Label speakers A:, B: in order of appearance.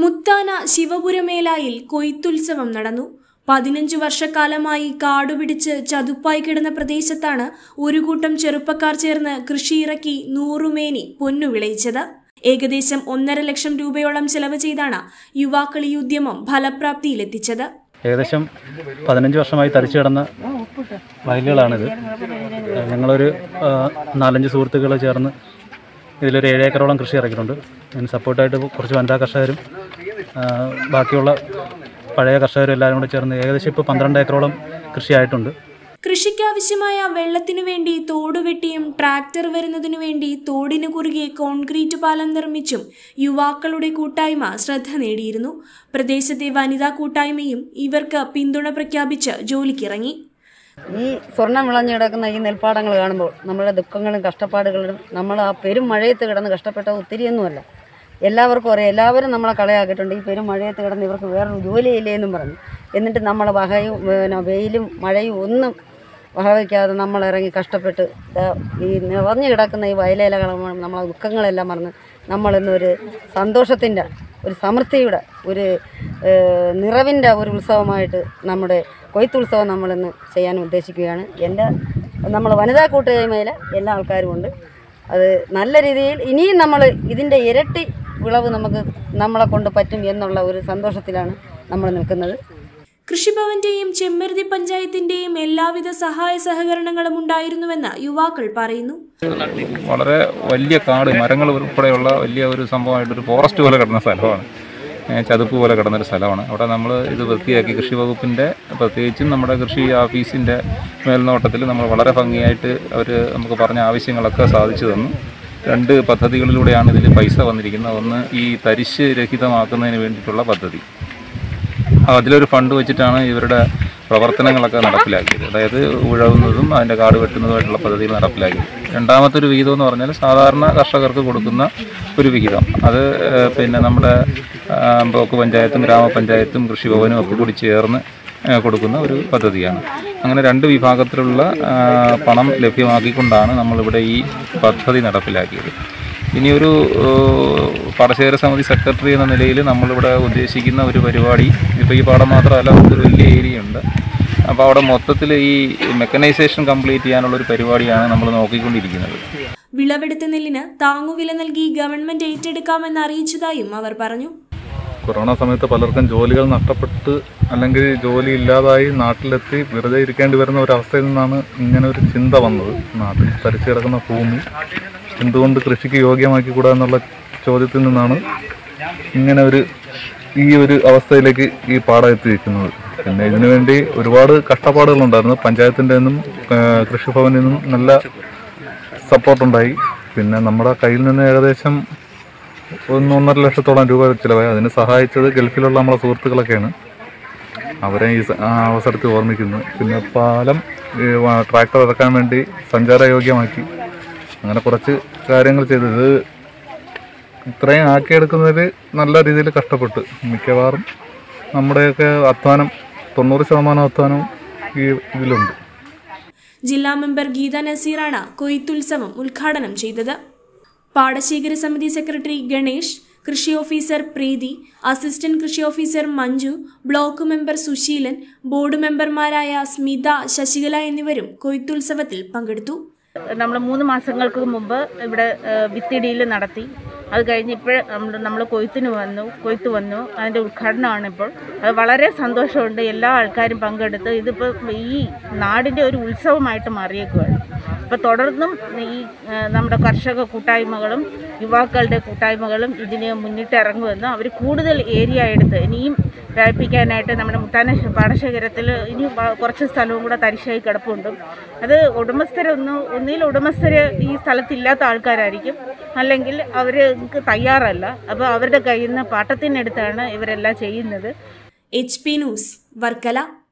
A: മുത്താന ശിവപുരമേലായിൽ കൊയ്ത്തുത്സവം നടന്നു പതിനഞ്ചു വർഷക്കാലമായി കാടുപിടിച്ച് ചതുപ്പായി കിടന്ന പ്രദേശത്താണ് ഒരു കൂട്ടം ചെറുപ്പക്കാർ ചേർന്ന് കൃഷിയിറക്കി നൂറുമേനി പൊന്നു വിളയിച്ചത് ഏകദേശം ഒന്നര ലക്ഷം രൂപയോളം ചെലവ് ചെയ്താണ് യുവാക്കൾ ഈ ഉദ്യമം ഫലപ്രാപ്തിയിലെത്തിച്ചത്
B: ഏകദേശം പതിനഞ്ച് വർഷമായി തരിച്ചു കിടന്ന വയലുകളാണിത് ഞങ്ങളൊരു ആ, നാലഞ്ച് സുഹൃത്തുക്കൾ ചേർന്ന് ഇതിലൊരു ഏഴ് ഏക്കറോളം കൃഷി ഇറക്കിയിട്ടുണ്ട് അതിന് സപ്പോർട്ടായിട്ട് കുറച്ച് വനിതാ കർഷകരും ആ, ബാക്കിയുള്ള പഴയ കർഷകരും എല്ലാവരും കൂടെ ചേർന്ന് ഏകദേശം ഇപ്പോൾ പന്ത്രണ്ട് ഏക്കറോളം കൃഷിയായിട്ടുണ്ട്
A: കൃഷിക്കാവശ്യമായ വെള്ളത്തിനു വേണ്ടി തോട് വെട്ടിയും ട്രാക്ടർ വരുന്നതിനു വേണ്ടി തോടിനു കുറുകെ കോൺക്രീറ്റ് പാലം നിർമ്മിച്ചും യുവാക്കളുടെ കൂട്ടായ്മ ശ്രദ്ധ നേടിയിരുന്നു പ്രദേശത്തെ വനിതാ കൂട്ടായ്മയും ഇവർക്ക് പിന്തുണ പ്രഖ്യാപിച്ച് ജോലിക്കിറങ്ങി
C: ഈ സ്വർണം വിളഞ്ഞു കിടക്കുന്ന ഈ നെൽപ്പാടങ്ങൾ കാണുമ്പോൾ നമ്മുടെ ദുഃഖങ്ങളും കഷ്ടപ്പാടുകളും നമ്മൾ ആ പെരും മഴയത്ത് കിടന്ന് കഷ്ടപ്പെട്ട ഒത്തിരിയൊന്നുമല്ല എല്ലാവർക്കും അറിയാം എല്ലാവരും നമ്മളെ കളയാക്കിയിട്ടുണ്ട് ഈ പെരും മഴയത്ത് കിടന്ന് ഇവർക്ക് വേറൊരു ജോലിയില്ലേ എന്നും പറഞ്ഞു എന്നിട്ട് നമ്മളെ വകയും പിന്നെ വെയിലും മഴയും ഒന്നും വകവയ്ക്കാതെ നമ്മൾ ഇറങ്ങി കഷ്ടപ്പെട്ട് ദാ ഈ നിറഞ്ഞു കിടക്കുന്ന ഈ വയലേലകൾ നമ്മളെ ദുഃഖങ്ങളെല്ലാം മറന്ന് നമ്മളിന്നൊരു സന്തോഷത്തിൻ്റെ ഒരു സമൃദ്ധിയുടെ ഒരു ഏഹ്, നിറവിൻ്റെ ഒരു ഉത്സവമായിട്ട് നമ്മുടെ കൊയ്ത്തുത്സവം നമ്മളിന്ന് ചെയ്യാൻ ഉദ്ദേശിക്കുകയാണ് എൻ്റെ നമ്മൾ വനിതാ കൂട്ടായ്മയിൽ എല്ലാ ആൾക്കാരും ഉണ്ട് അത് നല്ല രീതിയിൽ ഇനിയും നമ്മൾ ഇതിൻ്റെ ഇരട്ടി വിളവ് നമുക്ക് നമ്മളെ കൊണ്ട് പറ്റും എന്നുള്ള ഒരു സന്തോഷത്തിലാണ് നമ്മൾ നിൽക്കുന്നത്
A: കൃഷിഭവന്റെയും ചെമ്മരുതി പഞ്ചായത്തിന്റെയും എല്ലാവിധ സഹായ സഹകരണങ്ങളും ഉണ്ടായിരുന്നുവെന്ന് യുവാക്കൾ പറയുന്നു
D: വളരെ വലിയ കാട് മരങ്ങൾ ഉൾപ്പെടെയുള്ള വലിയ ഒരു സംഭവമായിട്ട് ഒരു ഫോറസ്റ്റ് പോലെ കിടന്ന സ്ഥലമാണ് ഏ, ചതുപ്പ് പോലെ കിടന്നൊരു സ്ഥലമാണ് അവിടെ നമ്മൾ ഇത് വൃത്തിയാക്കി കൃഷി വകുപ്പിൻ്റെ പ്രത്യേകിച്ചും നമ്മുടെ കൃഷി ഓഫീസിൻ്റെ മേൽനോട്ടത്തിൽ നമ്മൾ വളരെ ഭംഗിയായിട്ട് അവർ നമുക്ക് പറഞ്ഞ ആവശ്യങ്ങളൊക്കെ സാധിച്ചു തന്നു രണ്ട് പദ്ധതികളിലൂടെയാണ് ഇതിൽ പൈസ വന്നിരിക്കുന്നത് ഒന്ന് ഈ തരിശ് രഹിതമാക്കുന്നതിന് വേണ്ടിയിട്ടുള്ള പദ്ധതി അതിലൊരു ഫണ്ട് വെച്ചിട്ടാണ് ഇവരുടെ പ്രവർത്തനങ്ങളൊക്കെ നടപ്പിലാക്കിയത് അതായത് ഉഴവുന്നതും അതിൻ്റെ കാട് വെട്ടുന്നതുമായിട്ടുള്ള പദ്ധതികൾ നടപ്പിലാക്കിയത് രണ്ടാമത്തെ ഒരു വിഹിതം എന്ന് പറഞ്ഞാൽ സാധാരണ കർഷകർക്ക് കൊടുക്കുന്ന ഒരു വിഹിതം അത് ഏഹ്, പിന്നെ നമ്മുടെ ആ, ബ്ലോക്ക് പഞ്ചായത്തും ഗ്രാമപഞ്ചായത്തും കൃഷിഭവനും ഒക്കെ കൂടി ചേർന്ന് ഏഹ്, കൊടുക്കുന്ന ഒരു പദ്ധതിയാണ് അങ്ങനെ രണ്ട് വിഭാഗത്തിലുള്ള ആ, പണം ലഭ്യമാക്കിക്കൊണ്ടാണ് നമ്മളിവിടെ ഈ പദ്ധതി നടപ്പിലാക്കിയത് ഇനിയൊരു ഏഹ്, പാടശേഖര സമിതി സെക്രട്ടറി എന്ന നിലയിൽ നമ്മളിവിടെ ഉദ്ദേശിക്കുന്ന ഒരു പരിപാടി ഇപ്പോൾ ഈ പാടം മാത്രമല്ല ഒരു വലിയ ഏരിയ ഉണ്ട് അപ്പോൾ അവിടെ മൊത്തത്തിൽ ഈ മെക്കനൈസേഷൻ കംപ്ലീറ്റ് ചെയ്യാനുള്ള ഒരു പരിപാടിയാണ് നമ്മൾ നോക്കിക്കൊണ്ടിരിക്കുന്നത്
A: വിളവെടുത്ത നെല്ലിന് താങ്ങുവില നൽകി ഗവൺമെന്റ് ഏറ്റെടുക്കാമെന്ന് അറിയിച്ചതായും അവർ പറഞ്ഞു
E: കൊറോണ സമയത്ത് പലർക്കും ജോലികൾ നഷ്ടപ്പെട്ട് അല്ലെങ്കിൽ ജോലി ഇല്ലാതായി നാട്ടിലെത്തി വെറുതെ ഇരിക്കേണ്ടി വരുന്ന ഒരു അവസ്ഥയിൽ നിന്നാണ് ഇങ്ങനെ ഒരു ചിന്ത വന്നത് നാട്ടിൽ തരിച്ചു കിടക്കുന്ന ഭൂമി എന്തുകൊണ്ട് കൃഷിക്ക് യോഗ്യമാക്കിക്കൂടാ എന്നുള്ള ചോദ്യത്തിൽ നിന്നാണ് ഇങ്ങനെ ഒരു ഈ ഒരു അവസ്ഥയിലേക്ക് ഈ പാടം എത്തിയിരിക്കുന്നത് പിന്നെ ഇതിനു വേണ്ടി ഒരുപാട് കഷ്ടപ്പാടുകളുണ്ടായിരുന്നു പഞ്ചായത്തിൻ്റെ നിന്നും ആ, കൃഷിഭവനിൽ നിന്നും നല്ല സപ്പോർട്ടുണ്ടായി പിന്നെ നമ്മുടെ കയ്യിൽ നിന്ന് ഏകദേശം ഒന്ന് ഒന്നര ലക്ഷത്തോളം രൂപ ചിലവായി അതിന് സഹായിച്ചത് ഗൾഫിലുള്ള നമ്മളെ സുഹൃത്തുക്കളൊക്കെയാണ് അവരെ ഈ സ- ആ അവസരത്തിൽ ഓർമ്മിക്കുന്നു പിന്നെ പാലം ഈ വ- ട്രാക്ടർ ഇറക്കാൻ വേണ്ടി സഞ്ചാരയോഗ്യമാക്കി അങ്ങനെ കുറച്ച് കാര്യങ്ങൾ ചെയ്തു ഇത് ഇത്രയും ആക്കിയെടുക്കുന്നതിൽ നല്ല രീതിയിൽ കഷ്ടപ്പെട്ടു മിക്കവാറും നമ്മുടെയൊക്കെ അധ്വാനം തൊണ്ണൂറ് ശതമാനം അധ്വാനവും ഈ ഇതിലുണ്ട്
A: ജില്ലാ മെമ്പർ ഗീത നസീറാണ് കൊയ്ത്തുത്സവം ഉദ്ഘാടനം ചെയ്തത് പാടശേഖര സമിതി സെക്രട്ടറി ഗണേഷ് കൃഷി ഓഫീസർ പ്രീതി അസിസ്റ്റന്റ് കൃഷി officer Manju block member Susheelan board മെമ്പർമാരായ സ്മിത ശശികല എന്നിവരും കൊയ്ത്തുത്സവത്തിൽ പങ്കെടുത്തു
F: നമ്മൾ മൂന്ന് മാസങ്ങൾക്ക് മുമ്പ് ഇവിടെ ഏഹ്, വിത്തിടിയിൽ നടത്തി അത് കഴിഞ്ഞ് ഇപ്പോൾ നമ്മൾ നമ്മൾ കൊയ്ത്തിന് വന്നു കൊയ്ത്ത് വന്നു അതിൻ്റെ ഉദ്ഘാടനമാണ് ഇപ്പോൾ അത് വളരെ സന്തോഷമുണ്ട് എല്ലാ ആൾക്കാരും പങ്കെടുത്ത് ഇതിപ്പോൾ ഈ നാടിൻ്റെ ഒരു ഉത്സവമായിട്ട് മാറിയേക്കുകയാണ് അപ്പോൾ തുടർന്നും ഈ ഏഹ്, നമ്മുടെ കർഷക കൂട്ടായ്മകളും യുവാക്കളുടെ കൂട്ടായ്മകളും ഇതിന് മുന്നിട്ട് ഇറങ്ങുമെന്ന് അവർ കൂടുതൽ ഏരിയ എടുത്ത് ഇനിയും വ്യാപിപ്പിക്കാനായിട്ട് നമ്മുടെ മുത്താന പാടശേഖരത്തിൽ ഇനി വ- കുറച്ച് സ്ഥലവും കൂടെ തരിശായി കിടപ്പുണ്ട് അത് ഉടമസ്ഥരൊന്നും ഒന്നിൽ ഉടമസ്ഥർ ഈ സ്ഥലത്തില്ലാത്ത ആൾക്കാരായിരിക്കും അല്ലെങ്കിൽ അവർ തയ്യാറല്ല അപ്പോൾ അവരുടെ കയ്യിൽ നിന്ന് പാട്ടത്തിനെടുത്താണ് ഇവരെല്ലാം ചെയ്യുന്നത്
A: എച്ച് പി ന്യൂസ് വർക്കല